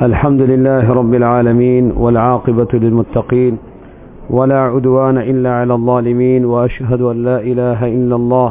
الحمد لله رب العالمين والعاقبة للمتقين ولا عدوان إلا على الظالمين وأشهد أن لا إله إلا الله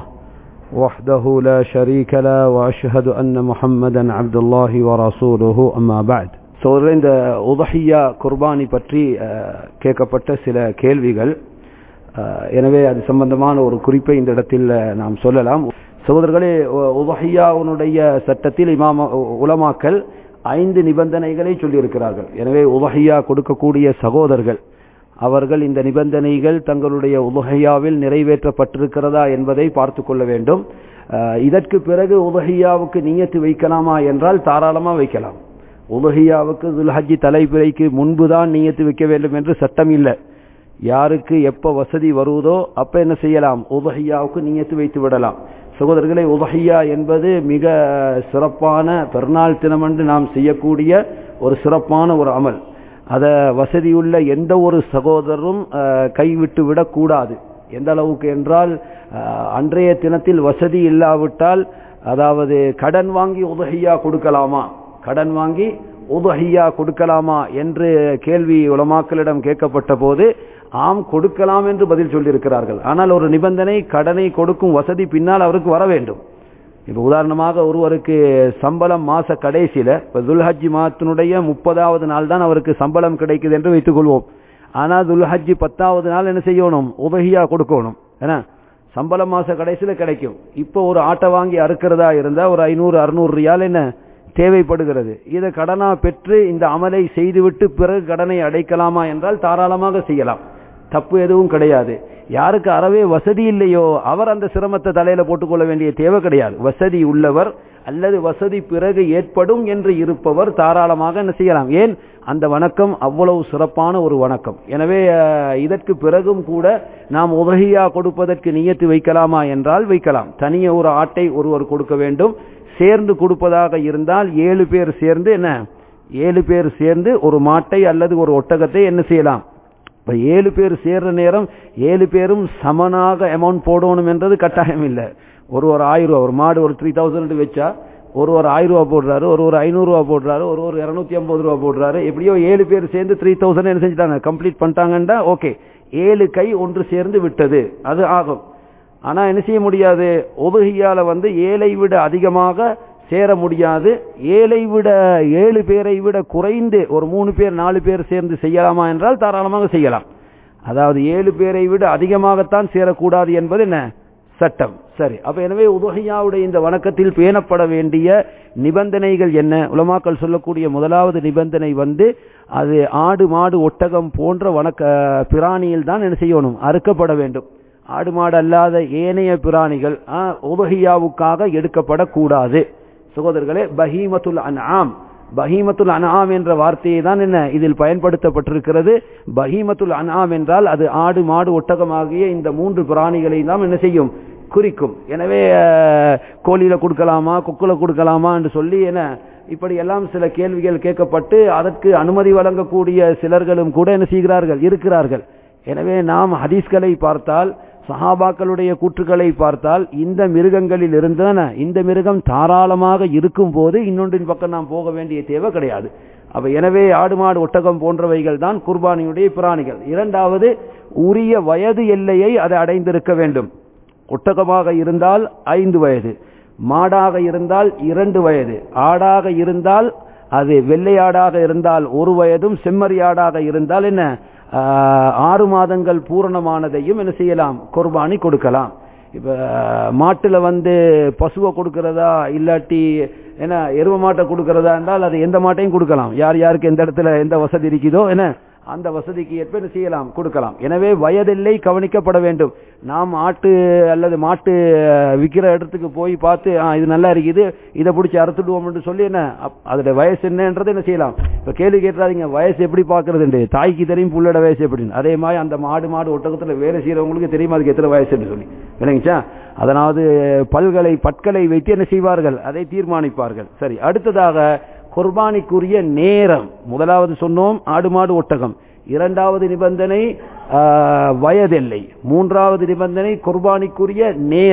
وحده لا شريك له وأشهد أن محمدا عبد الله ورسوله أما بعد சோதரர் இந்த உதஹியா குர்பானி பற்றி அஹ், கேட்கப்பட்ட சில கேள்விகள் அஹ், எனவே அது சம்பந்தமான ஒரு குறிப்பை இந்த இடத்தில் அஹ், நாம் சொல்லலாம் சகோதரர்களே உ- உதஹியாவுடைய சட்டத்தில் இமாம உ- உலமாக்கள் ஐந்து நிபந்தனைகளை சொல்லியிருக்கிறார்கள் எனவே உதஹியா கொடுக்கக்கூடிய சகோதரர்கள் அவர்கள் இந்த நிபந்தனைகள் தங்களுடைய உதஹியாவில் நிறைவேற்றப்பட்டிருக்கிறதா என்பதை பார்த்து கொள்ள வேண்டும் அஹ், இதற்கு பிறகு உதஹியாவுக்கு நியத்து வைக்கலாமா என்றால் தாராளமாக வைக்கலாம் உலகியாவுக்கு துல்ஹஜ்ஜி தலைப்பிறைக்கு முன்புதான் நியத்து வைக்க வேண்டும் என்று சட்டம் இல்லை யாருக்கு எப்ப வசதி வருவதோ அப்ப என்ன செய்யலாம் உதஹியாவுக்கு நியத்து வைத்து விடலாம் சகோதரர்களே உதஹியா என்பது மிக சிறப்பான பெருநாள் தினமன்று நாம் செய்யக்கூடிய ஒரு சிறப்பான ஒரு அமல் அத வசதியுள்ள எந்த ஒரு சகோதரரும் அஹ், கைவிட்டு விடக்கூடாது எந்த அளவுக்கு என்றால் அஹ், அன்றைய தினத்தில் வசதி இல்லாவிட்டால் அதாவது கடன் வாங்கி உதஹியா கொடுக்கலாமா கடன் வாங்கி உதஹியா கொடுக்கலாமா என்று கேள்வி உலமாக்களிடம் கேட்கப்பட்ட போது ஆம் கொடுக்கலாம் என்று பதில் சொல்லியிருக்கிறார்கள் ஆனால் ஒரு நிபந்தனை கடனை கொடுக்கும் வசதி பின்னால் அவருக்கு வர வேண்டும் இப்ப உதாரணமாக ஒருவருக்கு சம்பளம் மாச கடைசியில இப்ப துல்ஹஜ்ஜி மாதத்தினுடைய முப்பதாவது நாள் தான் அவருக்கு சம்பளம் கிடைக்குது என்று வைத்துக் கொள்வோம் ஆனா துல்ஹஜ்ஜி பத்தாவது நாள் என்ன செய்யணும் உதகியா கொடுக்கணும் ஏன்னா சம்பளம் மாச கடைசியில கிடைக்கும் இப்போ ஒரு ஆட்டை வாங்கி அறுக்கிறதா இருந்தா ஒரு ஐநூறு அறுநூறு ரியால் என்ன தேவைப்படுகிறது இதை கடனா பெற்று இந்த அமலை செய்துவிட்டு பிறகு கடனை அடைக்கலாமா என்றால் தாராளமாக செய்யலாம் தப்பு எதுவும் கிடையாது யாருக்கு அறவே வசதி இல்லையோ அவர் அந்த சிரமத்தை தலையில போட்டுக்கொள்ள வேண்டிய தேவை கிடையாது வசதி உள்ளவர் அல்லது வசதி பிறகு ஏற்படும் என்று இருப்பவர் தாராளமாக என்ன செய்யலாம் ஏன் அந்த வணக்கம் அவ்வளவு சிறப்பான ஒரு வணக்கம் எனவே அஹ், இதற்கு பிறகும் கூட நாம் உதகியா கொடுப்பதற்கு நியத்து வைக்கலாமா என்றால் வைக்கலாம் தனிய ஒரு ஆட்டை ஒருவர் கொடுக்க வேண்டும் சேர்ந்து கொடுப்பதாக இருந்தால் ஏழு பேர் சேர்ந்து என்ன ஏழு பேர் சேர்ந்து ஒரு மாட்டை அல்லது ஒரு ஒட்டகத்தை என்ன செய்யலாம் இப்ப ஏழு பேர் சேர்ற நேரம் ஏழு பேரும் சமனாக அமௌண்ட் போடணும் என்றது கட்டாயம் இல்லை ஒரு ஒரு ஆயிரம் ரூபா ஒரு மாடு ஒரு த்ரீ தௌசண்ட் வச்சா ஒரு ஒரு ஆயிரம் ரூபா போடுறாரு ஒரு ஒரு ஐநூறு ரூபா போடுறாரு ஒரு ஒரு இருநூத்தி ஐம்பது ரூபா போடுறாரு எப்படியோ ஏழு பேர் சேர்ந்து த்ரீ தௌசண்ட் என்ன செஞ்சுட்டாங்க கம்ப்ளீட் பண்ணிட்டாங்கன்னா ஓகே ஏழு கை ஒன்று சேர்ந்து விட்டது அது ஆகும் ஆனா என்ன செய்ய முடியாது ஒதுகியால வந்து ஏழை விட அதிகமாக சேர முடியாது ஏழை விட ஏழு பேரை விட குறைந்து ஒரு மூணு பேர் நாலு பேர் சேர்ந்து செய்யலாமா என்றால் தாராளமாக செய்யலாம் அதாவது ஏழு பேரை விட அதிகமாகத்தான் சேரக்கூடாது என்பது என்ன சட்டம் சரி அப்ப எனவே உதகையாவுடைய இந்த வணக்கத்தில் பேணப்பட வேண்டிய நிபந்தனைகள் என்ன உலமாக்கள் சொல்லக்கூடிய முதலாவது நிபந்தனை வந்து அது ஆடு மாடு ஒட்டகம் போன்ற வணக்க பிராணியில் தான் என்ன செய்யணும் அறுக்கப்பட வேண்டும் ஆடு மாடு அல்லாத ஏனைய பிராணிகள் ஆ, உதகியாவுக்காக எடுக்கப்படக்கூடாது சகோதரர்களே பஹீமத்துல் அன்ஆம் பஹீமத்துல் அன்ஆம் என்ற வார்த்தையை தான் என்ன இதில் பயன்படுத்தப்பட்டிருக்கிறது பஹீமத்துல் அன்ஆம் என்றால் அது ஆடு மாடு ஒட்டகம் ஆகிய இந்த மூன்று பிராணிகளை தான் என்ன செய்யும் குறிக்கும் எனவே அஹ், கோழியில கொடுக்கலாமா கொக்குல கொடுக்கலாமா என்று சொல்லி என்ன இப்படி எல்லாம் சில கேள்விகள் கேட்கப்பட்டு அதற்கு அனுமதி வழங்கக்கூடிய சிலர்களும் கூட என்ன செய்கிறார்கள் இருக்கிறார்கள் எனவே நாம் ஹதீஸ்களை பார்த்தால் சஹாபாக்களுடைய கூற்றுக்களை பார்த்தால் இந்த மிருகங்களில் இருந்தன இந்த மிருகம் தாராளமாக இருக்கும் போது இன்னொன்றின் பக்கம் நாம் போக வேண்டிய தேவை கிடையாது அப்ப எனவே ஆடு மாடு ஒட்டகம் போன்றவைகள் தான் குர்பானியுடைய பிராணிகள் இரண்டாவது உரிய வயது எல்லையை அது அடைந்திருக்க வேண்டும் ஒட்டகமாக இருந்தால் ஐந்து வயது மாடாக இருந்தால் இரண்டு வயது ஆடாக இருந்தால் அது வெள்ளையாடாக இருந்தால் ஒரு வயதும் செம்மறியாடாக இருந்தால் என்ன ஆஹ், ஆறு மாதங்கள் பூரணமானதையும் என்ன செய்யலாம் குர்பானி கொடுக்கலாம் இப்ப மாட்டுல வந்து பசுவை கொடுக்கறதா இல்லாட்டி என்ன எரும மாட்டை கொடுக்கறதா என்றால் அது எந்த மாட்டையும் கொடுக்கலாம் யார் யாருக்கு எந்த இடத்துல எந்த வசதி இருக்குதோ என்ன அந்த வசதிக்கு ஏற்ப என்ன செய்யலாம் கொடுக்கலாம் எனவே வயதில்லை கவனிக்கப்பட வேண்டும் நாம் ஆட்டு அல்லது மாட்டு அஹ், விக்கிற இடத்துக்கு போய் பார்த்து ஆ, இது நல்லா இருக்குது இதை பிடிச்சி அறுத்துடுவோம் என்று சொல்லி என்ன அப்- அதோட வயசு என்னன்றது என்ன செய்யலாம் இப்ப கேள்வி கேட்டுறாதீங்க வயசு எப்படி பாக்குறது தாய்க்கு தெரியும் புள்ளோட வயசு எப்படின்னு அதே மாதிரி அந்த மாடு மாடு ஒட்டகத்துல வேலை செய்யறவங்களுக்கு தெரியும் அதுக்கு எத்தனை வயசுன்னு சொல்லி விளங்கிச்சா அதனாவது பல்களை பற்களை வைத்து என்ன செய்வார்கள் அதை தீர்மானிப்பார்கள் சரி அடுத்ததாக குர்பானிக்குரிய நேரம் முதலாவது சொன்னோம் ஆடு மாடு ஒட்டகம் இரண்டாவது நிபந்தனை ஆஹ், வயதெல்லை மூன்றாவது நிபந்தனை குர்பானிக்குரிய நேரம்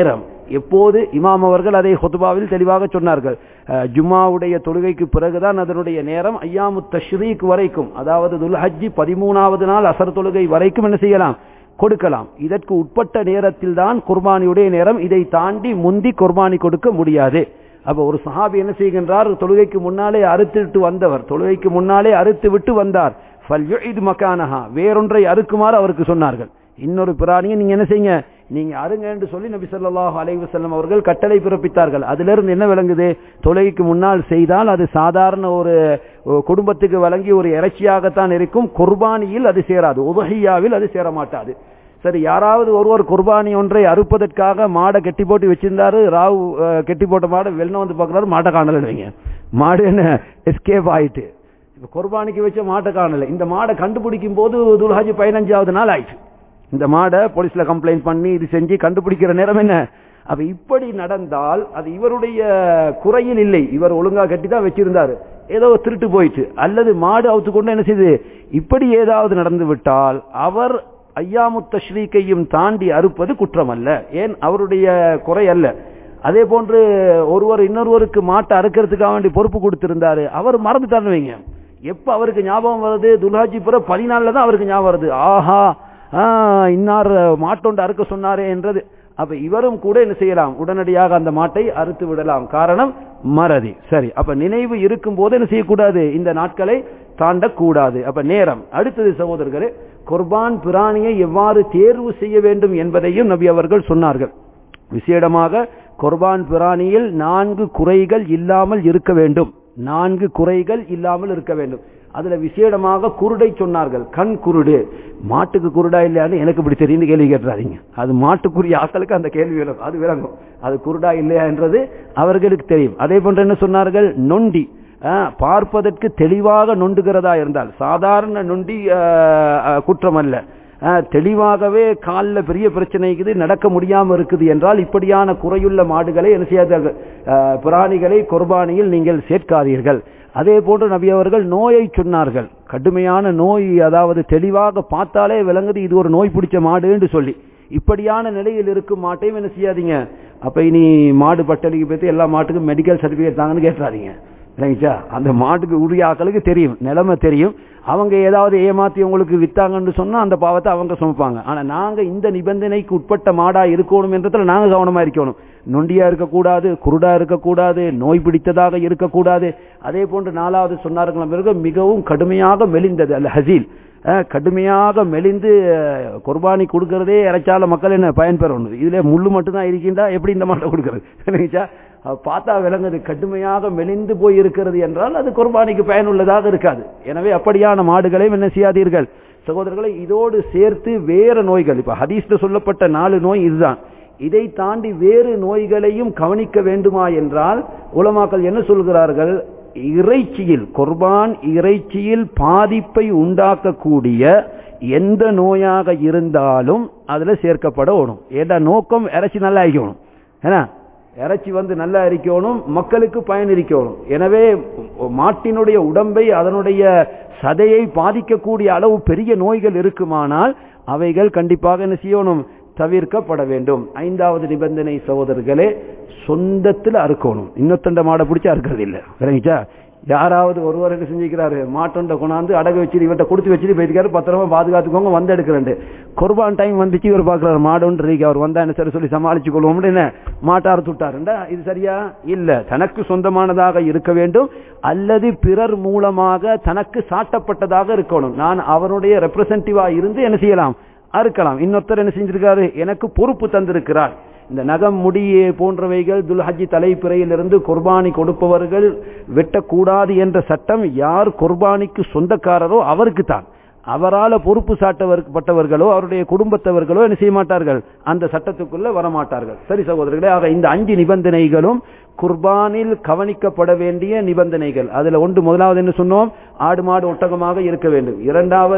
எப்போது இமாம் அவர்கள் அதை ஹொத்துபாவில் தெளிவாக சொன்னார்கள் அஹ், ஜும்மாவுடைய தொழுகைக்கு பிறகுதான் அதனுடைய நேரம் ஐயாமு தஷ்ரீக் வரைக்கும் அதாவது துல்ஹஜ்ஜி பதிமூணாவது நாள் அசர் தொழுகை வரைக்கும் என்ன செய்யலாம் கொடுக்கலாம் இதற்கு உட்பட்ட நேரத்தில் தான் குர்பானியுடைய நேரம் இதை தாண்டி முந்தி குர்பானி கொடுக்க முடியாது அப்ப ஒரு சஹாபி என்ன செய்கின்றார் தொழுகைக்கு முன்னாலே அறுத்துட்டு வந்தவர் தொழுகைக்கு முன்னாலே அறுத்து விட்டு வந்தார் ஃபல்யுஇத் மக்கானஹா வேறொன்றை அறுக்குமாறு அவருக்கு சொன்னார்கள் இன்னொரு பிராணியை நீங்க என்ன செய்யுங்க நீங்க அருங்க என்று சொல்லி நபி ஸல்லல்லாஹு அலைஹி வஸல்லம் அவர்கள் கட்டளை பிறப்பித்தார்கள் அதிலிருந்து என்ன விளங்குது தொழுகைக்கு முன்னால் செய்தால் அது சாதாரண ஒரு ஒரு குடும்பத்துக்கு வழங்கி ஒரு இறைச்சியாகத்தான் இருக்கும் குர்பானியில் அது சேராது உதஹியாவில் அது சேர மாட்டாது சரி யாராவது ஒருவர் குர்பானி ஒன்றை அறுப்பதற்காக மாடை கெட்டி போட்டு வச்சிருந்தாரு ராவு அஹ், கெட்டி போட்ட மாடை வெளில வந்து பார்க்கறாரு மாட்டை காணல வைங்க மாடு என்ன எஸ்கேப் ஆயிட்டு இப்ப குர்பானிக்கு வச்ச மாட்டை காணல இந்த மாடை கண்டுபிடிக்கும் போது துல்ஹாஜி பதினஞ்சாவது நாள் ஆயிடுச்சு இந்த மாடை போலீஸ்ல கம்ப்ளைண்ட் பண்ணி இது செஞ்சு கண்டுபிடிக்கிற நேரம் என்ன அப்ப இப்படி நடந்தால் அது இவருடைய குறையில் இல்லை இவர் ஒழுங்கா கட்டி தான் வச்சிருந்தாரு ஏதோ திருட்டு போயிட்டு அல்லது மாடு அவுத்து கொண்டு என்ன செய்யுது இப்படி ஏதாவது நடந்து விட்டால் அவர் ஐயாமு தஷ்ரீக்கையும் தாண்டி அறுப்பது குற்றம் அல்ல ஏன் அவருடைய குறை அல்ல அதே போன்று ஒருவர் இன்னொருவருக்கு மாட்டை அறுக்கிறதுக்காக வேண்டி பொறுப்பு கொடுத்திருந்தாரு அவர் மறந்துட்டாருன்னு வைங்க எப்ப அவருக்கு ஞாபகம் வருது துல்ஹாஜி புற பதினாலுல தான் அவருக்கு ஞாபகம் வருது ஆஹா ஆ, இன்னார் மாட்டொண்டு அறுக்க சொன்னாரே என்றது அப்ப இவரும் கூட என்ன செய்யலாம் உடனடியாக அந்த மாட்டை அறுத்து விடலாம் காரணம் மறதி சரி அப்ப நினைவு இருக்கும் போது என்ன செய்யக்கூடாது இந்த நாட்களை தாண்டக்கூடாது அப்ப நேரம் அடுத்தது சகோதரர்களே குர்பான் பிராணியை எவ்வாறு தேர்வு செய்ய வேண்டும் என்பதையும் நபி அவர்கள் சொன்னார்கள் விசேடமாக குர்பான் பிராணியில் நான்கு குறைகள் இல்லாமல் இருக்க வேண்டும் நான்கு குறைகள் இல்லாமல் இருக்க வேண்டும் அதுல விசேடமாக குருடை சொன்னார்கள் கண் குருடு மாட்டுக்கு குருடா இல்லையான்னு எனக்கு இப்படி தெரியும் கேள்வி கேட்டுறாதீங்க அது மாட்டுக்குரிய ஆட்களுக்கு அந்த கேள்வி விளங்கும் அது விளங்கும் அது குருடா இல்லையா என்றது அவர்களுக்கு தெரியும் அதே போன்று என்ன சொன்னார்கள் நொண்டி ஆ, பார்ப்பதற்கு தெளிவாக நொண்டுகிறதா இருந்தால் சாதாரண நொண்டி ஆ, ஆ, குற்றம் அல்ல ஆ, தெளிவாகவே காலில் பெரிய பிரச்சனைக்குது நடக்க முடியாம இருக்குது என்றால் இப்படியான குறையுள்ள மாடுகளை என்ன செய்யாதீர்கள் ஆ, பிராணிகளை குர்பானியில் நீங்கள் சேர்க்காதீர்கள் அதே போன்று நபி அவர்கள் நோயை சொன்னார்கள் கடுமையான நோய் அதாவது தெளிவாக பார்த்தாலே விளங்குது இது ஒரு நோய் பிடிச்ச மாடு என்று சொல்லி இப்படியான நிலையில் இருக்கும் மாட்டையும் என்ன செய்யாதீங்க அப்ப இனி மாடு பட்டலிக்கு பத்தி எல்லா மாட்டுக்கும் மெடிக்கல் சர்டிபிகேட் தாங்கன்னு கேட்டுறாதீங்க இல்லைங்கச்சா அந்த மாட்டுக்கு உரிய ஆட்களுக்கு தெரியும் நிலைமை தெரியும் அவங்க ஏதாவது ஏமாத்தி உங்களுக்கு வித்தாங்கன்னு சொன்னா அந்த பாவத்தை அவங்க சுமப்பாங்க ஆனா நாங்க இந்த நிபந்தனைக்கு உட்பட்ட மாடா இருக்கணும் என்றதுல நாங்க கவனமா இருக்கணும் நொண்டியா இருக்கக்கூடாது குருடா இருக்கக்கூடாது நோய் பிடித்ததாக இருக்கக்கூடாது அதே போன்று நாலாவது சொன்னார்கள் பிறகு மிகவும் கடுமையாக மெலிந்தது அல்ல ஹசீல் அஹ், கடுமையாக மெலிந்து அஹ், குர்பானி கொடுக்கறதே இறைச்சால மக்கள் என்ன பயன்பெறணும் இதுல முள்ளு மட்டும்தான் இருக்கின்றா எப்படி இந்த மாட்டை கொடுக்கறது இல்லைங்கச்சா அப்ப பார்த்தா விளங்குது கடுமையாக மெலிந்து போய் இருக்கிறது என்றால் அது குர்பானிக்கு பயனுள்ளதாக இருக்காது எனவே அப்படியான மாடுகளையும் என்ன செய்யாதீர்கள் சகோதரர்களை இதோடு சேர்த்து வேற நோய்கள் இப்ப ஹதீஸ்ல சொல்லப்பட்ட நாலு நோய் இதுதான் இதை தாண்டி வேறு நோய்களையும் கவனிக்க வேண்டுமா என்றால் உலமாக்கள் என்ன சொல்கிறார்கள் இறைச்சியில் குர்பான் இறைச்சியில் பாதிப்பை உண்டாக்கக்கூடிய எந்த நோயாக இருந்தாலும் அதுல சேர்க்கப்பட ஓடும் ஏடா நோக்கம் இறைச்சி நல்லா இருக்கணும் ஏன்னா இறைச்சி வந்து நல்லா இருக்கணும் மக்களுக்கு பயன் இருக்கணும் எனவே மாட்டினுடைய உடம்பை அதனுடைய சதையை பாதிக்கக்கூடிய அளவு பெரிய நோய்கள் இருக்குமானால் அவைகள் கண்டிப்பாக என்ன செய்யணும் தவிர்க்கப்பட வேண்டும் ஐந்தாவது நிபந்தனை சகோதரர்களே சொந்தத்தில் அறுக்கணும் இன்னொத்தண்ட மாடை பிடிச்சா அறுக்கிறது இல்லை விளங்கிச்சா யாராவது ஒருவர் என்ன செஞ்சுக்கிறாரு மாட்டொண்ட கொண்டாந்து அடகு வச்சு இவர்கிட்ட கொடுத்து வச்சுட்டு போயிருக்காரு பத்திரமா பாதுகாத்துக்கோங்க வந்து எடுக்கிறேன் குர்பான் டைம் வந்துச்சு இவர் பாக்குறாரு மாடுன்னு இருக்கு அவர் வந்தா என்ன சரி சொல்லி சமாளிச்சு கொள்வோம் என்ன மாட்டார் துட்டாருண்டா இது சரியா இல்ல தனக்கு சொந்தமானதாக இருக்க வேண்டும் அல்லது பிறர் மூலமாக தனக்கு சாட்டப்பட்டதாக இருக்கணும் நான் அவருடைய ரெப்ரசன்டிவா இருந்து என்ன செய்யலாம் அறுக்கலாம் இன்னொருத்தர் என்ன செஞ்சிருக்காரு எனக்கு பொறுப்பு தந்திருக்கிறார் இந்த நகம் முடியே போன்றவைகள் துல்ஹஜி தலைப்பிறையிலிருந்து குர்பானி கொடுப்பவர்கள் வெட்டக்கூடாது என்ற சட்டம் யார் குர்பானிக்கு சொந்தக்காரரோ அவருக்கு தான் அவரால் பொறுப்பு சாட்டப்பட்டவர்களோ அவருடைய குடும்பத்தவர்களோ என்ன செய்ய மாட்டார்கள் அந்த சட்டத்துக்குள்ள வரமாட்டார்கள் சரி சகோதரர்களே ஆக இந்த அஞ்சு நிபந்தனைகளும் குர்பானில் கவனிக்கப்பட வேண்டிய நிபந்தனைகள் அதுல ஒன்று முதலாவது என்ன சொன்னோம் ஆடு மாடு ஒட்டகமாக இருக்க வேண்டும் இரண்டாவது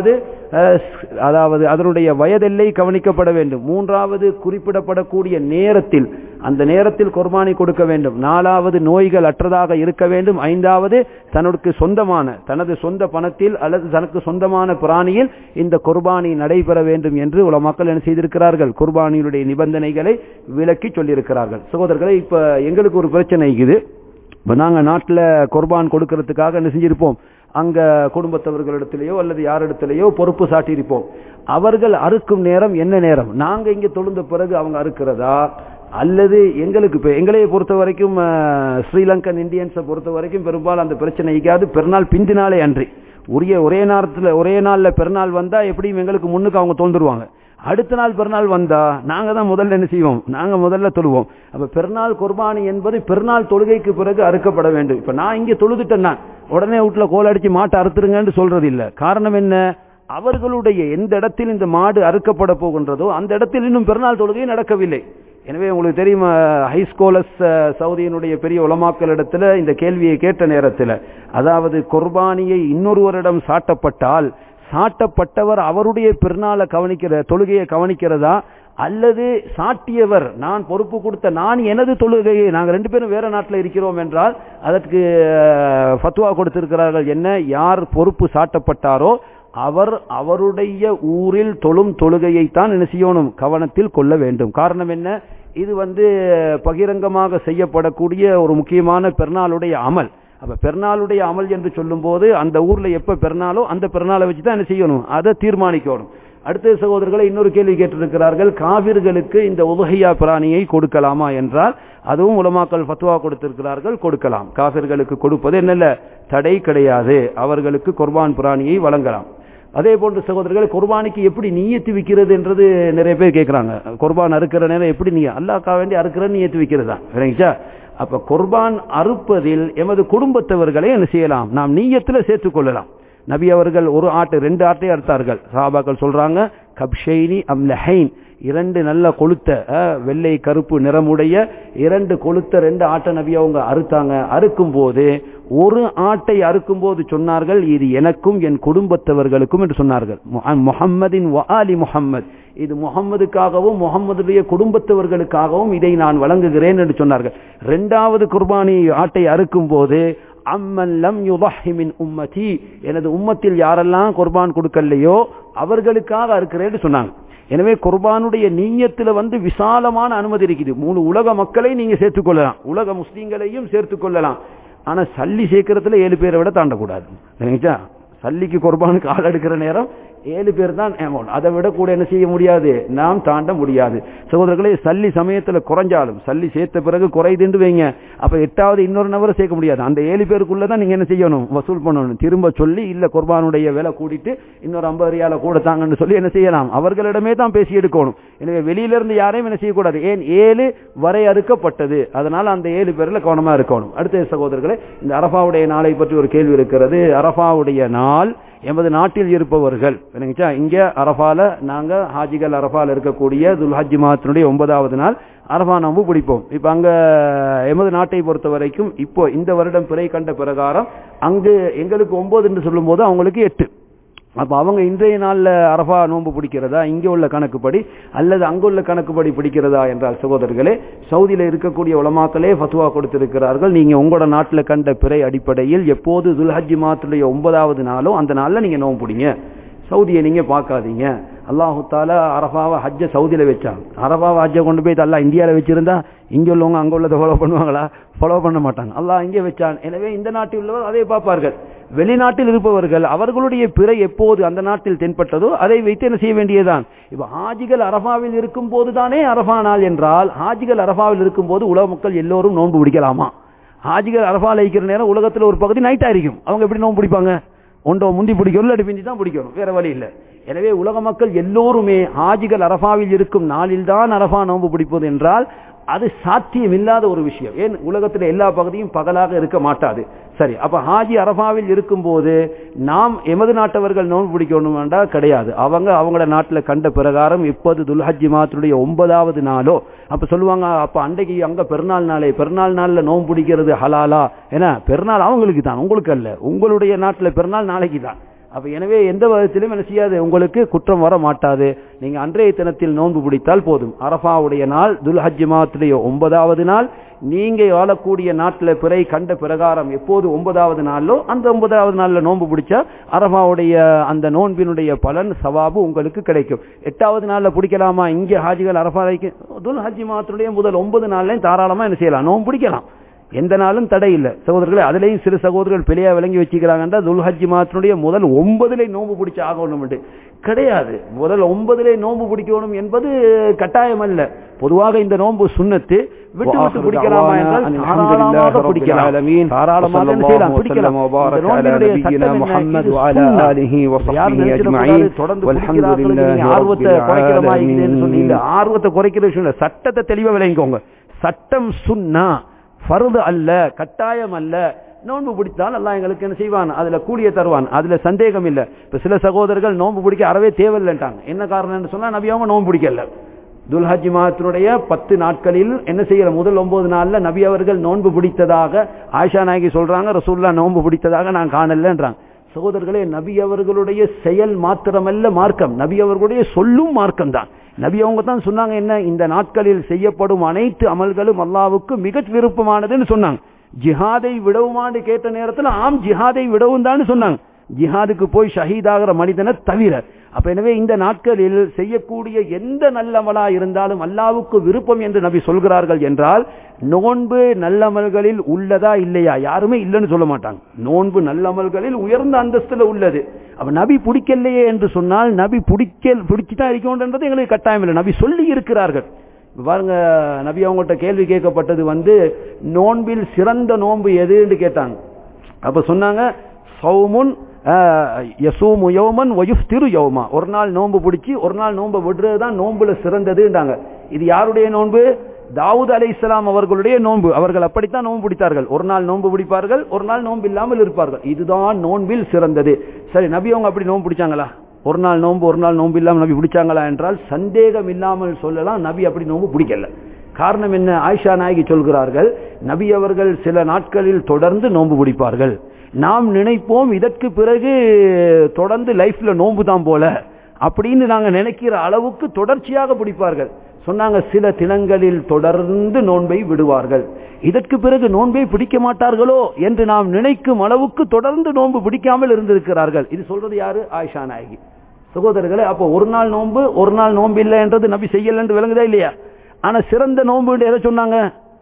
அஹ், அதாவது அதனுடைய வயதெல்லை கவனிக்கப்பட வேண்டும் மூன்றாவது குறிப்பிடப்படக்கூடிய நேரத்தில் அந்த நேரத்தில் குர்பானி கொடுக்க வேண்டும் நாலாவது நோய்கள் அற்றதாக இருக்க வேண்டும் ஐந்தாவது தனக்கு சொந்தமான தனது சொந்த பணத்தில் அல்லது தனக்கு சொந்தமான பிராணியில் இந்த குர்பானி நடைபெற வேண்டும் என்று உலமாக்கள் என்ன செய்திருக்கிறார்கள் குர்பானியுடைய நிபந்தனைகளை விளக்கி சொல்லியிருக்கிறார்கள் சகோதரர்களே இப்ப எங்களுக்கு ஒரு பிரச்சனை இருக்குது இப்ப நாங்க நாட்டுல குர்பான் கொடுக்கறதுக்காக என்ன செஞ்சிருப்போம் அங்க குடும்பத்தவர்களிடத்திலேயோ அல்லது யாரிடத்திலேயோ பொறுப்பு சாட்டியிருப்போம் அவர்கள் அறுக்கும் நேரம் என்ன நேரம் நாங்க இங்க தொழுந்த பிறகு அவங்க அறுக்கிறதா அல்லது எங்களுக்கு இப்ப எங்களைய பொறுத்த வரைக்கும் அஹ், ஸ்ரீலங்கன் இந்தியன்ஸை பொறுத்த வரைக்கும் பெரும்பாலும் அந்த பிரச்சனை இருக்காது பெருநாள் பிந்தினாலே அன்றி உரிய ஒரே நேரத்துல ஒரே நாள்ல பெருநாள் வந்தா எப்படியும் எங்களுக்கு முன்னுக்கு அவங்க தோன்றுருவாங்க அடுத்த நாள் பெருநாள் வந்தா நாங்க தான் முதல்ல என்ன செய்வோம் நாங்க முதல்ல தொழுவோம் அப்ப பெருநாள் குர்பானி என்பது பெருநாள் தொழுகைக்கு பிறகு அறுக்கப்பட வேண்டும் இப்ப நான் இங்க தொழுதுட்டேன்னா உடனே வீட்டுல கோல் அடிச்சு மாட்டை அறுத்துருங்கன்னு சொல்றது இல்ல காரணம் என்ன அவர்களுடைய எந்த இடத்தில் இந்த மாடு அறுக்கப்பட போகின்றதோ அந்த இடத்தில் இன்னும் பெருநாள் தொழுகை நடக்கவில்லை எனவே உங்களுக்கு தெரியும் ஹைஸ்கோலஸ் சவுதியினுடைய பெரிய உலமாக்கள் இடத்துல இந்த கேள்வியை கேட்ட நேரத்தில் அதாவது குர்பானியை இன்னொருவரிடம் சாட்டப்பட்டால் சாட்டப்பட்டவர் அவருடைய பெருநாளை கவனிக்கிற தொழுகையை கவனிக்கிறதா அல்லது சாட்டியவர் நான் பொறுப்பு கொடுத்த நான் எனது தொழுகையை நாங்கள் ரெண்டு பேரும் வேற நாட்டில் இருக்கிறோம் என்றால் அதற்கு அஹ், ஃபத்வா கொடுத்திருக்கிறார்கள் என்ன யார் பொறுப்பு சாட்டப்பட்டாரோ அவர் அவருடைய ஊரில் தொழும் தொழுகையைத்தான் என்ன செய்யணும் கவனத்தில் கொள்ள வேண்டும் காரணம் என்ன இது வந்து பகிரங்கமாக செய்யப்படக்கூடிய ஒரு முக்கியமான பெருநாளுடைய அமல் அப்ப பெருநாளுடைய அமல் என்று சொல்லும்போது அந்த ஊர்ல எப்ப பெருநாளோ அந்த பெருநாளை வச்சு தான் என்ன செய்யணும் அதை தீர்மானிக்கணும் அடுத்த சகோதரர்களை இன்னொரு கேள்வி கேட்டிருக்கிறார்கள் காவிர்களுக்கு இந்த உலகையா பிராணியை கொடுக்கலாமா என்றால் அதுவும் உலமாக்கள் ஃபத்வா கொடுத்திருக்கிறார்கள் கொடுக்கலாம் காபிர்களுக்கு கொடுப்பது என்னல்ல தடை கிடையாது அவர்களுக்கு குர்பான் பிராணியை வழங்கலாம் அதே போன்று சகோதரர்கள் குர்பானிக்கு எப்படி நீயத்து விக்கிறது என்றது நிறைய பேர் கேட்கிறாங்க குர்பான் அறுக்கிற நேரம் எப்படி நீ அல்லாக்கா வேண்டி அறுக்கிற நீயத்து விக்கிறது தான் சரிங்களா அப்ப குர்பான் அறுப்பதில் எமது குடும்பத்தவர்களை என்ன செய்யலாம் நாம் நீயத்துல சேர்த்துக் கொள்ளலாம் நபி அவர்கள் ஒரு ஆட்டு ரெண்டு ஆட்டை அறுத்தார்கள் சாபாக்கள் சொல்றாங்க கப்ஷைனி அம்லஹைன் இரண்டு நல்ல கொளுத்த அஹ், வெள்ளை கருப்பு நிறமுடைய இரண்டு கொளுத்த ரெண்டு ஆட்டை நபி அவங்க அறுத்தாங்க அறுக்கும் போது ஒரு ஆட்டை அறுக்கும் போது சொன்னார்கள் இது எனக்கும் என் குடும்பத்தவர்களுக்கும் என்று சொன்னார்கள் முஹம்மதின் வஆலி முஹம்மத் இது முகம்மதுக்காகவும் முகம்மதுடைய குடும்பத்தவர்களுக்காகவும் இதை நான் வழங்குகிறேன் என்று சொன்னார்கள் இரண்டாவது குர்பானி ஆட்டை அறுக்கும் போது அம்மன் லம் யுதஹி மின் உம்மதி எனது உம்மத்தில் யாரெல்லாம் குர்பான் கொடுக்கலையோ அவர்களுக்காக அறுக்கிறேன்னு சொன்னாங்க எனவே குர்பானுடைய நீயத்துல வந்து விசாலமான அனுமதி இருக்குது மூணு உலக மக்களை நீங்க சேர்த்துக் கொள்ளலாம் உலக முஸ்லீம்களையும் சேர்த்துக் கொள்ளலாம் ஆனா சல்லி சேர்க்கறதுல ஏழு பேரை விட தாண்டக்கூடாது சரிங்களா சல்லிக்கு குர்பானுக்கு ஆள் எடுக்கிற நேரம் ஏழு பேர் தான் amount. அதை விட கூட என்ன செய்ய முடியாது நாம் தாண்ட முடியாது சகோதரர்களே சல்லி சமயத்துல குறைஞ்சாலும் சல்லி சேர்த்த பிறகு குறைதுன்னு வைங்க அப்ப எட்டாவது இன்னொரு நபரை சேர்க்க முடியாது அந்த ஏழு பேருக்குள்ள தான் நீங்க என்ன செய்யணும் வசூல் பண்ணணும் திரும்ப சொல்லி இல்ல குர்பானுடைய விலை கூட்டிட்டு இன்னொரு ஐம்பது ரியால கூட தாங்கன்னு சொல்லி என்ன செய்யலாம் அவர்களிடமே தான் பேசி எடுக்கணும் எனவே வெளியில இருந்து யாரையும் என்ன செய்யக்கூடாது ஏன் ஏழு வரையறுக்கப்பட்டது அதனால அந்த ஏழு பேர்ல கவனமா இருக்கணும் அடுத்த சகோதரர்களே இந்த அரபாவுடைய நாளை பற்றி ஒரு கேள்வி இருக்கிறது அரபாவுடைய நாள் எமது நாட்டில் இருப்பவர்கள் விளங்குச்சா இங்க அரபால நாங்க ஹாஜிகள் அரபால இருக்கக்கூடிய துல்ஹஜ் மாதத்தினுடைய ஒன்பதாவது நாள் அரபா நோம்பு பிடிப்போம் இப்ப அங்க எமது நாட்டை பொறுத்த வரைக்கும் இப்போ இந்த வருடம் பிறை கண்ட பிரகாரம் அங்கு எங்களுக்கு ஒன்பது என்று சொல்லும் போது அவங்களுக்கு எட்டு அப்ப அவங்க இன்றைய நாள்ல அரபா நோன்பு பிடிக்கிறதா இங்க உள்ள கணக்குப்படி அல்லது அங்குள்ள கணக்குப்படி பிடிக்கிறதா என்றால் சகோதரர்களே சவுதியில இருக்கக்கூடிய உலமாக்களே ஃபத்வா கொடுத்திருக்கிறார்கள் நீங்க உங்களோட நாட்டுல கண்ட பிறை அடிப்படையில் எப்போது துல்ஹஜ் மாத்துடைய ஒன்பதாவது நாளோ அந்த நாள்ல நீங்க நோன்பு பிடிங்க சவுதியை நீங்க பார்க்காதீங்க அல்லாஹு தாலா அரபாவை ஹஜ்ஜ சவுதியில வச்சாங்க அரபாவை ஹஜ்ஜை கொண்டு போய் அல்லாஹ் இந்தியாவில் வச்சிருந்தா இங்க உள்ளவங்க அங்க உள்ளதை ஃபாலோ பண்ணுவாங்களா ஃபாலோ பண்ண மாட்டாங்க அல்லாஹ் இங்கே வச்சான் எனவே இந்த நாட்டில் உள்ளவர் அதை பார்ப்பார்கள் வெளிநாட்டில் இருப்பவர்கள் அவர்களுடைய பிறை எப்போது அந்த நாட்டில் தென்பட்டதோ அதை வைத்து என்ன செய்ய வேண்டியதுதான் இப்ப ஹாஜிகள் அரபாவில் இருக்கும் போது தானே அரபா நாள் என்றால் ஹாஜிகள் அரபாவில் இருக்கும் போது உலக மக்கள் எல்லோரும் நோன்பு பிடிக்கலாமா ஹாஜிகள் அரபாவில் இருக்கிற நேரம் உலகத்தில் ஒரு பகுதி நைட் ஆയിരിக்கும் அவங்க எப்படி நோன்பு பிடிப்பாங்க ஒன்றோ முந்தி பிடிக்கணும் இல்லாட்டி பிந்தி தான் பிடிக்கணும் வேற வழி இல்லை எனவே உலக மக்கள் எல்லோருமே ஹாஜிகள் அரபாவில் இருக்கும் நாளில் தான் அரபா நோன்பு பிடிப்பது என்றால் அது சாத்தியம் இல்லாத ஒரு விஷயம் ஏன் உலகத்தில் எல்லா பகுதியும் பகலாக இருக்க மாட்டாது சரி அப்ப ஹாஜி அரபாவில் இருக்கும்போது நாம் எமது நாட்டவர்கள் நோன்பு பிடிக்கணும் வேண்டாம் கிடையாது அவங்க அவங்களோட நாட்டில் கண்ட பிரகாரம் இப்போது துல்ஹஜ்ஜி மாதத்துடைய ஒன்பதாவது நாளோ அப்ப சொல்லுவாங்க அப்ப அன்றைக்கு அங்க பெருநாள் நாளே பெருநாள் நாள்ல நோன்பு பிடிக்கிறது ஹலாலா ஏன்னா பெருநாள் அவங்களுக்கு தான் உங்களுக்கு அல்ல உங்களுடைய நாட்டில் பெருநாள் நாளைக்கு தான் அப்ப எனவே எந்த விதத்திலும் என்ன செய்யாது உங்களுக்கு குற்றம் வர மாட்டாது நீங்க அன்றைய தினத்தில் நோன்பு பிடித்தால் போதும் அரபாவுடைய நாள் துல் ஹஜ் மாத்துடைய ஒன்பதாவது நாள் நீங்க வாழக்கூடிய நாட்டில் பிறை கண்ட பிரகாரம் எப்போது ஒன்பதாவது நாளோ அந்த ஒன்பதாவது நாள்ல நோன்பு பிடிச்சா அரபாவுடைய அந்த நோன்பினுடைய பலன் சவாபு உங்களுக்கு கிடைக்கும் எட்டாவது நாள்ல பிடிக்கலாமா இங்க ஹாஜிகள் அரபா துல் ஹஜ் மாத்துடைய முதல் ஒன்பது நாள்லையும் தாராளமா என்ன செய்யலாம் நோன்பு பிடிக்கலாம் எந்த நாளும் தடை இல்லை சகோதரர்களே அதுலயும் சில சகோதரர்கள் பிழையா விளங்கி வச்சுக்கிறாங்கன்னா துல்ஹஜ் மாத்தினுடைய முதல் ஒன்பதுல நோன்பு பிடிச்சு ஆகணும் கிடையாது முதல் ஒன்பதுல நோன்பு பிடிக்கணும் என்பது கட்டாயம் அல்ல பொதுவாக இந்த நோன்பு சுண்ணத்து விட்டு விட்டு பிடிக்கலாமா என்றால் தாராளமாக பிடிக்கலாம் தாராளமாக என்ன செய்யலாம் பிடிக்கலாம் இந்த நோன்பினுடைய சட்டம் என்ன? இது சுன்னா. யார் நினைச்சிடக்கூடாது, தொடர்ந்து பிடிக்கிறார்கள், நீங்க ஆர்வத்தை குறைக்கிற மாதிரி இருக்குதுன்னு சொல்லி இல்ல ஆர்வத்தை குறைக்கிற விஷயம் இல்ல சட்டத்தை தெளிவா விளங்கிக்கோங்க சட்டம் சுன்னா ஃபர்து அல்ல கட்டாயம் அல்ல நோன்பு பிடித்தால் அல்லாஹ் எங்களுக்கு என்ன செய்வான் அதுல கூலிய தருவான் அதுல சந்தேகம் இல்ல இப்ப சில சகோதரர்கள் நோன்பு பிடிக்க அறவே தேவையில்லைன்ட்டாங்க என்ன காரணம்னு சொன்னா நபியாவும் நோன்பு பிடிக்கல துல்ஹஜ் மாதத்தினுடைய பத்து நாட்களில் என்ன செய்யற முதல் ஒன்பது நாள்ல நபி அவர்கள் நோன்பு பிடித்ததாக ஆயிஷா நாயகி சொல்றாங்க ரசூல்லா நோன்பு பிடித்ததாக நான் காணலன்றாங்க சகோதரர்களே நபி அவர்களுடைய செயல் மாத்திரமல்ல மார்க்கம் நபி அவர்களுடைய சொல்லும் மார்க்கம் தான் நபி அவங்க தான் சொன்னாங்க என்ன இந்த நாட்களில் செய்யப்படும் அனைத்து அமல்களும் அல்லாவுக்கு மிக விருப்பமானதுன்னு சொன்னாங்க ஜிஹாதை விடவுமான்னு கேட்ட நேரத்தில் ஆம் ஜிஹாதை விடவும் தான் சொன்னாங்க ஜிஹாதுக்கு போய் ஷஹீதாகிற மனிதனை தவிர அப்ப எனவே இந்த நாட்களில் செய்யக்கூடிய எந்த நல்லமலா இருந்தாலும் அல்லாவுக்கு விருப்பம் என்று நபி சொல்கிறார்கள் என்றால் நோன்பு நல்லமல்களில் உள்ளதா இல்லையா யாருமே இல்லைன்னு சொல்ல மாட்டாங்க நோன்பு நல்லமல்களில் உயர்ந்த அந்தஸ்துல உள்ளது அப்ப நபி பிடிக்கலையே என்று சொன்னால் நபி பிடிக்க பிடிச்சுதான் இருக்கணும்ன்றது எங்களுக்கு கட்டாயம் இல்லை நபி சொல்லி இருக்கிறார்கள் இப்ப பாருங்க நபி அவங்கள்ட்ட கேள்வி கேட்கப்பட்டது வந்து நோன்பில் சிறந்த நோன்பு எதுன்னு கேட்டாங்க அப்ப சொன்னாங்க சௌமுன் யசூமு யோமன் வயுஃப்திரு யோமா ஒரு நாள் நோன்பு பிடிச்சி ஒரு நாள் நோன்பு விடுறது தான் நோன்புல சிறந்ததுன்றாங்க இது யாருடைய நோன்பு தாவூத் அலை இஸ்லாம் அவர்களுடைய நோன்பு அவர்கள் அப்படித்தான் நோன்பு பிடித்தார்கள் ஒரு நாள் நோன்பு பிடிப்பார்கள் ஒரு நாள் நோன்பு இல்லாமல் இருப்பார்கள் இதுதான் நோன்பில் சிறந்தது சரி நபி அவங்க அப்படி நோன்பு பிடிச்சாங்களா ஒரு நாள் நோன்பு ஒரு நாள் நோன்பு இல்லாமல் நபி பிடிச்சாங்களா என்றால் சந்தேகம் இல்லாமல் சொல்லலாம் நபி அப்படி நோன்பு பிடிக்கல காரணம் என்ன ஆயிஷா நாயகி சொல்கிறார்கள் நபி அவர்கள் சில நாட்களில் தொடர்ந்து நோன்பு பிடிப்பார்கள் நாம் நினைப்போம் இதற்கு பிறகு தொடர்ந்து லைஃப்ல நோன்பு தான் போல அப்படின்னு நாங்க நினைக்கிற அளவுக்கு தொடர்ச்சியாக பிடிப்பார்கள் சொன்னாங்க சில தினங்களில் தொடர்ந்து நோன்பை விடுவார்கள் இதற்கு பிறகு நோன்பை பிடிக்க மாட்டார்களோ என்று நாம் நினைக்கும் அளவுக்கு தொடர்ந்து நோன்பு பிடிக்காமல் இருந்திருக்கிறார்கள் இது சொல்றது யாரு ஆயிஷா நாயகி சகோதரர்களே அப்போ ஒரு நாள் நோன்பு ஒரு நாள் நோன்பு இல்லை என்றது நபி செய்யல என்று விளங்குதா இல்லையா ஆனா சிறந்த நோன்பு எதை சொன்னாங்க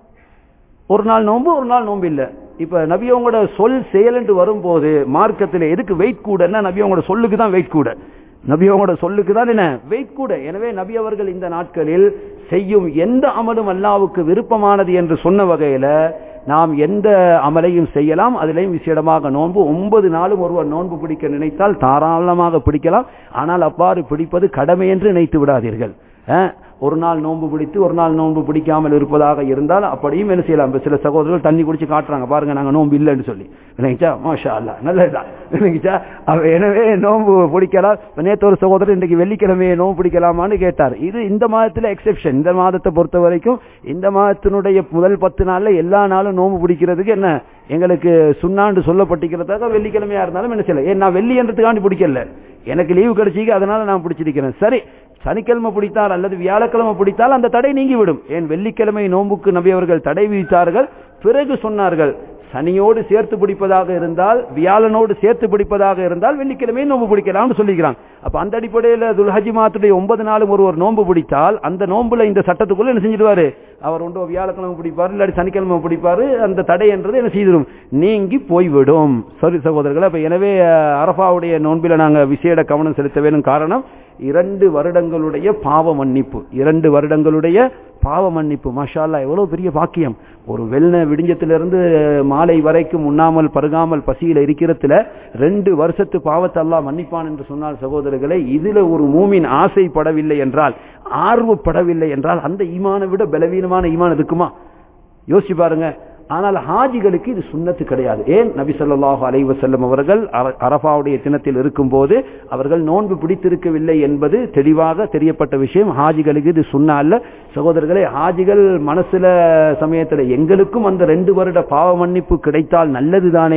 ஒரு நாள் நோன்பு ஒரு நாள் நோன்பு இல்ல இப்ப நபி அவங்களோட சொல் செயல் என்று வரும்போது மார்க்கத்தில் எதுக்கு வெயிட் கூடன்னா நபி அவங்களோட சொல்லுக்கு தான் வெயிட் கூட நபி அவங்களோட சொல்லுக்கு தான் என்ன வெயிட் கூட எனவே நபி அவர்கள் இந்த நாட்களில் செய்யும் எந்த அமலும் அல்லாவுக்கு விருப்பமானது என்று சொன்ன வகையில நாம் எந்த அமலையும் செய்யலாம் அதிலையும் விசேடமாக நோன்பு ஒன்பது நாளும் ஒருவர் நோன்பு பிடிக்க நினைத்தால் தாராளமாக பிடிக்கலாம் ஆனால் அவ்வாறு பிடிப்பது கடமை என்று நினைத்து விடாதீர்கள் ஒரு நாள் நோன்பு பிடித்து ஒரு நாள் நோன்பு பிடிக்காமல் இருப்பதாக இருந்தால் அப்படியும் என்ன செய்யலாம் சில சகோதரர்கள் தண்ணி குடிச்சு காட்டுறாங்க பாருங்க நாங்க நோன்பு இல்லைன்னு சொல்லி நினைச்சா மாஷா அல்ல நல்லதுதான் நினைச்சா எனவே நோன்பு பிடிக்கலாம் நேற்று ஒரு சகோதரர் இன்றைக்கு வெள்ளிக்கிழமையை நோன்பு பிடிக்கலாமான்னு கேட்டார் இது இந்த மாதத்துல எக்ஸெப்ஷன் இந்த மாதத்தை பொறுத்த வரைக்கும் இந்த மாதத்தினுடைய முதல் பத்து நாள்ல எல்லா நாளும் நோன்பு பிடிக்கிறதுக்கு என்ன எங்களுக்கு சுண்ணாண்டு சொல்லப்பட்டிருக்கிறதாக வெள்ளிக்கிழமையா இருந்தாலும் என்ன செய்யல ஏன் நான் வெள்ளி என்றதுக்காண்டி பிடிக்கல எனக்கு லீவு கிடைச்சிக்கு அதனால நான் பிடிச்சிருக்கிறேன் சரி சனிக்கிழமை பிடித்தால் அல்லது வியாழக்கிழமை பிடித்தால் அந்த தடை நீங்கிவிடும் ஏன் வெள்ளிக்கிழமை நோன்புக்கு நபி அவர்கள் தடை விதித்தார்கள் பிறகு சொன்னார்கள் சனியோடு சேர்த்து பிடிப்பதாக இருந்தால் வியாழனோடு சேர்த்து பிடிப்பதாக இருந்தால் வெள்ளிக்கிழமை நோன்பு பிடிக்கலாம்னு சொல்லிக்கிறான் அப்ப அந்த அடிப்படையில் துல்ஹஜி மாத்துடைய ஒன்பது நாளும் ஒருவர் நோன்பு பிடித்தால் அந்த நோன்புல இந்த சட்டத்துக்குள்ள என்ன செஞ்சிடுவாரு அவர் ஒன்றோ வியாழக்கிழமை பிடிப்பாரு இல்லாட்டி சனிக்கிழமை பிடிப்பாரு அந்த தடை என்றது என்ன செய்திடும் நீங்கி போய்விடும் சரி சகோதரர்கள் அப்ப எனவே அரபாவுடைய நோன்பில நாங்க விசேட கவனம் செலுத்த வேணும் காரணம் இரண்டு வருடங்களுடைய பாவ மன்னிப்பு இரண்டு வருடங்களுடைய பாவ மன்னிப்பு மாஷால்லா எவ்வளவு பெரிய பாக்கியம் ஒரு வெள்ள விடிஞ்சத்திலிருந்து மாலை வரைக்கும் உண்ணாமல் பருகாமல் பசியில இருக்கிறதுல ரெண்டு வருஷத்து பாவத்தை எல்லாம் மன்னிப்பான் என்று சொன்னால் சகோதரர்களை இதுல ஒரு மூமின் ஆசைப்படவில்லை என்றால் ஆர்வப்படவில்லை என்றால் அந்த ஈமானை விட பலவீனமான ஈமான் இருக்குமா யோசிச்சு பாருங்க ஆனால் ஹாஜிகளுக்கு இது சுண்ணத்து கிடையாது ஏன் நபி சொல்லாஹு அலைவசல்லம் அவர்கள் அரபாவுடைய தினத்தில் இருக்கும் போது அவர்கள் நோன்பு பிடித்திருக்கவில்லை என்பது தெளிவாக தெரியப்பட்ட விஷயம் ஹாஜிகளுக்கு இது சுண்ணா அல்ல சகோதரர்களே ஹாஜிகள் மனசுல சமயத்துல எங்களுக்கும் அந்த ரெண்டு வருட பாவ மன்னிப்பு கிடைத்தால் நல்லதுதானே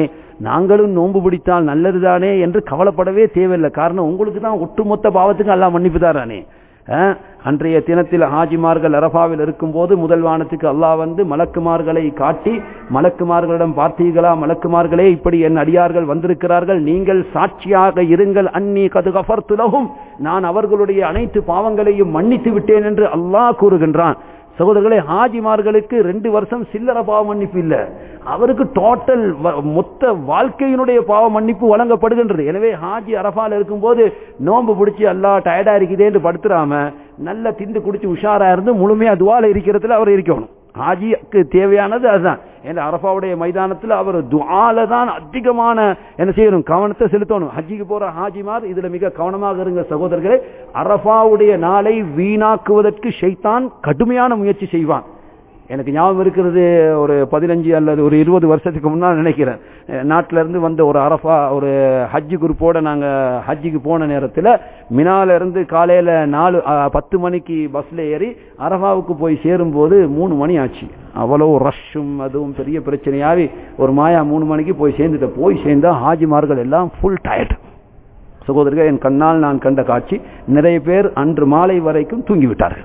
நாங்களும் நோன்பு பிடித்தால் நல்லதுதானே என்று கவலைப்படவே தேவையில்லை காரணம் உங்களுக்கு தான் ஒட்டுமொத்த பாவத்துக்கு எல்லாம் மன்னிப்பு தாரானே அஹ், அன்றைய தினத்தில் ஹாஜிமார்கள் அரபாவில் இருக்கும்போது முதல் வானத்துக்கு அல்லாஹ் வந்து மலக்குமார்களை காட்டி மலக்குமார்களிடம் பார்த்தீர்களா மலக்குமார்களே இப்படி என் அடியார்கள் வந்திருக்கிறார்கள் நீங்கள் சாட்சியாக இருங்கள் அன்னி கது கஃபர்துலகும் நான் அவர்களுடைய அனைத்து பாவங்களையும் மன்னித்து விட்டேன் என்று அல்லாஹ் கூறுகின்றான் சகோதரர்களே ஹாஜிமார்களுக்கு ரெண்டு வருஷம் சில்லற பாவ மன்னிப்பு இல்ல அவருக்கு டோட்டல் மொத்த வாழ்க்கையினுடைய பாவ மன்னிப்பு வழங்கப்படுகின்றது எனவே ஹாஜி அரபால இருக்கும்போது நோன்பு பிடிச்சி எல்லாம் டயர்டா இருக்குதேன்னு படுத்துறாம நல்லா திண்டு குடிச்சு உஷாரா இருந்து முழுமையா துவால இருக்கிறதுல அவர் இருக்கணும் ஹாஜிக்கு தேவையானது அதுதான் ஏன்னா அரபாவுடைய மைதானத்தில் அவர் துஆல தான் அதிகமான என்ன செய்யணும் கவனத்தை செலுத்தணும் ஹஜ்ஜிக்கு போற ஹாஜிமார் இதுல மிக கவனமாக இருங்க சகோதரர்களே அரபாவுடைய நாளை வீணாக்குவதற்கு ஷைத்தான் கடுமையான முயற்சி செய்வான் எனக்கு ஞாபகம் இருக்கிறது ஒரு பதினஞ்சு அல்லது ஒரு இருபது வருஷத்துக்கு முன்னால் நினைக்கிறேன் அஹ் நாட்டில இருந்து வந்த ஒரு அரஃபா ஒரு ஹஜ்ஜி குரூப்போட நாங்க ஹஜ்ஜிக்கு போன நேரத்தில் மினால இருந்து காலையில நாலு அஹ், பத்து மணிக்கு பஸ்ல ஏறி அரஃபாவுக்கு போய் சேரும்போது மூணு மணி ஆச்சு அவ்வளவு ரஷ்ஷும் அதுவும் பெரிய பிரச்சனையாவி ஒரு மாயா மூணு மணிக்கு போய் சேர்ந்துட்ட போய் சேர்ந்தா ஹாஜிமார்கள் எல்லாம் ஃபுல் டயர்ட் சகோதரர்கள் என் கண்ணால் நான் கண்ட காட்சி நிறைய பேர் அன்று மாலை வரைக்கும் தூங்கிவிட்டார்கள்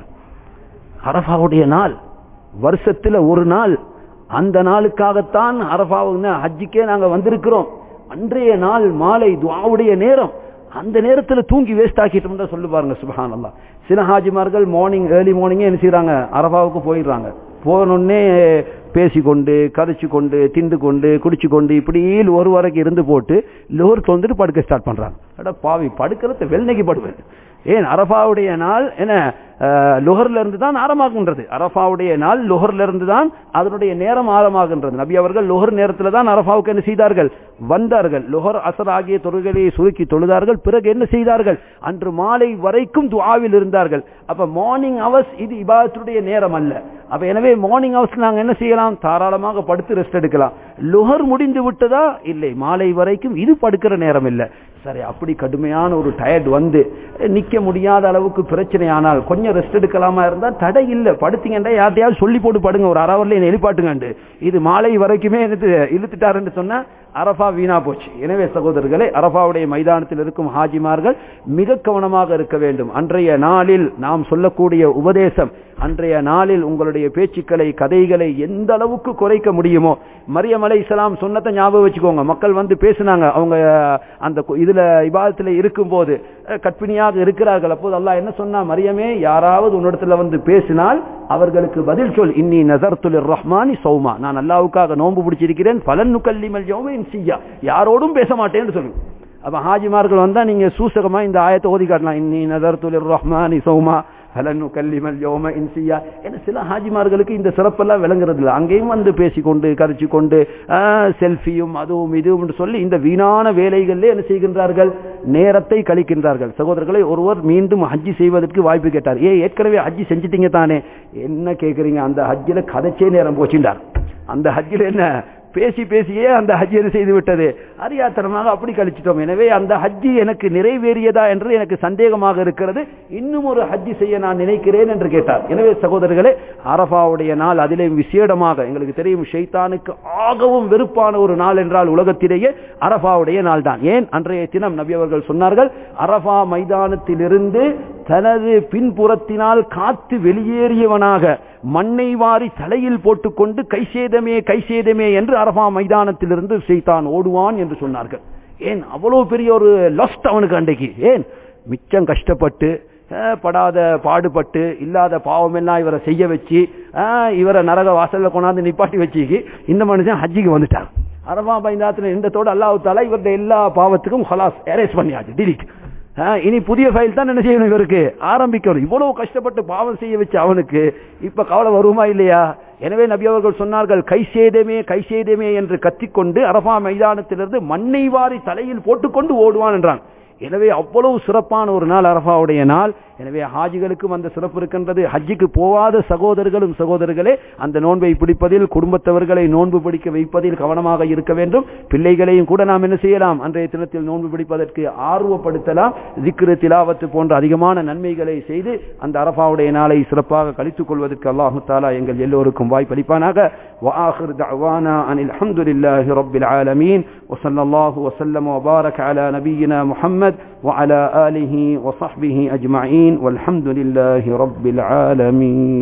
அரஃபாவுடைய நாள் வருஷத்துல ஒரு நாள் அந்த நாளுக்காகத்தான் அரபாவுங்க ஹஜ்ஜிக்கே நாங்க வந்திருக்கிறோம் அன்றைய நாள் மாலை துஆவுடைய நேரம் அந்த நேரத்துல தூங்கி வேஸ்ட் ஆக்கிட்டோம் தான் சொல்லு பாருங்க சுபஹான் அல்லாஹ் சில ஹாஜிமார்கள் மார்னிங் ஏர்லி மார்னிங்கே என்ன செய்யறாங்க அரபாவுக்கு போயிடுறாங்க போனோடனே பேசிக்கொண்டு கதைச்சு கொண்டு திண்டு கொண்டு குடிச்சு கொண்டு இப்படி ஒரு வரைக்கும் இருந்து போட்டு லோருக்கு வந்துட்டு படுக்க ஸ்டார்ட் பண்றாங்க அட பாவி படுக்கிறத வெள்ளனைக்கு படுவேன் ஏன் அரபாவுடைய நாள் என்ன அஹ், லுஹர்ல இருந்து தான் ஆரம்பமாகின்றது அரபாவுடைய நாள் லுஹர்ல இருந்து தான் அதனுடைய நேரம் ஆரம்பமாகின்றது நபி அவர்கள் லுஹர் நேரத்தில் தான் அரபாவுக்கு என்ன செய்தார்கள் வந்தார்கள் லுஹர் அசர் ஆகிய தொழுகையை சுருக்கி தொழுதார்கள் பிறகு என்ன செய்தார்கள் அன்று மாலை வரைக்கும் துஆவில் இருந்தார்கள் அப்ப மார்னிங் ஹவர்ஸ் இது இபாதத்துடைய நேரம் அல்ல அப்ப எனவே மார்னிங் ஹவர்ஸ் நாங்க என்ன செய்யலாம் தாராளமாக படுத்து ரெஸ்ட் எடுக்கலாம் லுஹர் முடிந்து விட்டதா இல்லை மாலை வரைக்கும் இது படுக்கிற நேரம் இல்லை சரி அப்படி கடுமையான ஒரு டயர்ட் வந்து நிக்க முடியாத அளவுக்கு பிரச்சனை ஆனால் கொஞ்சம் ரெஸ்ட் எடுக்கலாமா இருந்தா தடை இல்லை படுத்தீங்கன்னா யார்ட்டையாவது சொல்லி போட்டு படுங்க ஒரு அரவரில் என்ன எழுப்பாட்டுங்கண்டு இது மாலை வரைக்குமே இழுத்து இழுத்துட்டாருன்னு சொன்னா அரபா வீணா போச்சு எனவே சகோதரர்களே அரபாவுடைய மைதானத்தில் இருக்கும் ஹாஜிமார்கள் மிக கவனமாக இருக்க வேண்டும் அன்றைய நாளில் நாம் சொல்லக்கூடிய உபதேசம் அன்றைய நாளில் உங்களுடைய பேச்சுக்களை கதைகளை எந்த அளவுக்கு குறைக்க முடியுமோ மரியம் அலை இஸ்லாம் சொன்னதை ஞாபகம் வச்சுக்கோங்க மக்கள் வந்து பேசினாங்க அவங்க அந்த கு- இதுல இபாதத்துல இருக்கும்போது அஹ், கற்பிணியாக இருக்கிறார்கள் அப்போது அல்லாஹ் என்ன சொன்னா மரியமே யாராவது உன்னிடத்துல வந்து பேசினால் அவர்களுக்கு பதில் சொல் இன்னி நசர்துல் ரஹ்மானி சௌமா நான் அல்லாவுக்காக நோன்பு பிடிச்சிருக்கிறேன் பலன் நுக்கல்லிமல் யௌமின் சிய்யா யாரோடும் பேச மாட்டேன்னு சொல்லு அப்ப ஹாஜிமார்கள் வந்தா நீங்க சூசகமா இந்த ஆயத்தை ஓதி காட்டலாம் இன்னி நதர்துல் ரஹ்மானி சௌமா ஃபலன் நுகல்லிமல் யௌம இன்சியா ஏன்னா சில ஹாஜிமார்களுக்கு இந்த சிறப்பெல்லாம் விளங்குறது இல்லை அங்கேயும் வந்து பேசிக்கொண்டு கரிச்சு கொண்டு செல்ஃபியும் அதுவும் இதுவும் சொல்லி இந்த வீணான வேலைகளிலே என்ன செய்கின்றார்கள் நேரத்தை கழிக்கின்றார்கள் சகோதரர்களை ஒருவர் மீண்டும் ஹஜ்ஜி செய்வதற்கு வாய்ப்பு கேட்டார் ஏ ஏற்கனவே ஹஜ்ஜி செஞ்சிட்டீங்க தானே என்ன கேட்குறீங்க அந்த ஹஜ்ஜில கதைச்சே நேரம் போச்சுட்டார் அந்த ஹஜ்ஜில் என்ன பேசி பேசியே அந்த ஹஜ் என்ன செய்து விட்டது அறியாத்தனமாக அப்படி கழிச்சிட்டோம் எனவே அந்த ஹஜ்ஜி எனக்கு நிறைவேறியதா என்று எனக்கு சந்தேகமாக இருக்கிறது இன்னும் ஒரு ஹஜ்ஜி செய்ய நான் நினைக்கிறேன் என்று கேட்டார் எனவே சகோதரர்களே அரபாவுடைய நாள் அதிலே விசேடமாக எங்களுக்கு தெரியும் ஷைத்தானுக்கு ஆகவும் வெறுப்பான ஒரு நாள் என்றால் உலகத்திலேயே அரபாவுடைய நாள் தான் ஏன் அன்றைய தினம் நபி அவர்கள் சொன்னார்கள் அரபா மைதானத்திலிருந்து தனது பின்புறத்தினால் காத்து வெளியேறியவனாக மண்ணை வாரி தலையில் போட்டுக்கொண்டு கைசேதமே கைசேதமே என்று அரபா மைதானத்திலிருந்து செய்தான் ஓடுவான் என்று சொன்னார்கள் ஏன் அவ்வளவு பெரிய ஒரு லஸ்ட் அவனுக்கு அன்றைக்கு ஏன் மிச்சம் கஷ்டப்பட்டு அஹ், படாத பாடுபட்டு இல்லாத பாவமெல்லாம் இவரை செய்ய வச்சு அஹ், இவரை நரக வாசல்ல கொண்டாந்து நிப்பாட்டி வச்சு இந்த மனுஷன் ஹஜ்ஜிக்கு வந்துட்டான் அரபா மைதானத்தில் இருந்ததோடு அல்லாஹ் தாலா இவருடைய எல்லா பாவத்துக்கும் ஹலாஸ் எரேஸ் பண்ணியாச்சு டிலீட் ஆஹ், இனி புதிய ஃபைல் தான் என்ன செய்யணும் இவருக்கு ஆரம்பிக்கணும் இவ்வளவு கஷ்டப்பட்டு பாவம் செய்ய வச்ச அவனுக்கு இப்ப கவலை வருமா இல்லையா எனவே நபி அவர்கள் சொன்னார்கள் கை சேதமே கை சேதமே என்று கத்திக்கொண்டு அரபா மைதானத்திலிருந்து மண்ணை வாரி தலையில் போட்டுக்கொண்டு ஓடுவான் என்றான் எனவே அவ்வளவு சிறப்பான ஒரு நாள் அரபாவுடைய நாள் எனவே ஹாஜிகளுக்கும் அந்த சிறப்பு இருக்கின்றது ஹஜ்ஜுக்கு போகாத சகோதரர்களும் சகோதரர்களே அந்த நோன்பை பிடிப்பதில் குடும்பத்தவர்களை நோன்பு பிடிக்க வைப்பதில் கவனமாக இருக்க வேண்டும் பிள்ளைகளையும் கூட நாம் என்ன செய்யலாம் அன்றைய தினத்தில் நோன்பு பிடிப்பதற்கு ஆர்வப்படுத்தலாம் திக்ரு திலாவத்து போன்ற அதிகமான நன்மைகளை செய்து அந்த அரபாவுடைய நாளை சிறப்பாக கழித்துக் கொள்வதற்கு அல்லாஹு தாலா எங்கள் எல்லோருக்கும் வாய்ப்பளிப்பானாக وآخر دعوانا أن الحمد لله رب العالمين وصلى الله وسلم وبارك على نبينا محمد وعلى آله وصحبه أجمعين والحمد لله رب العالمين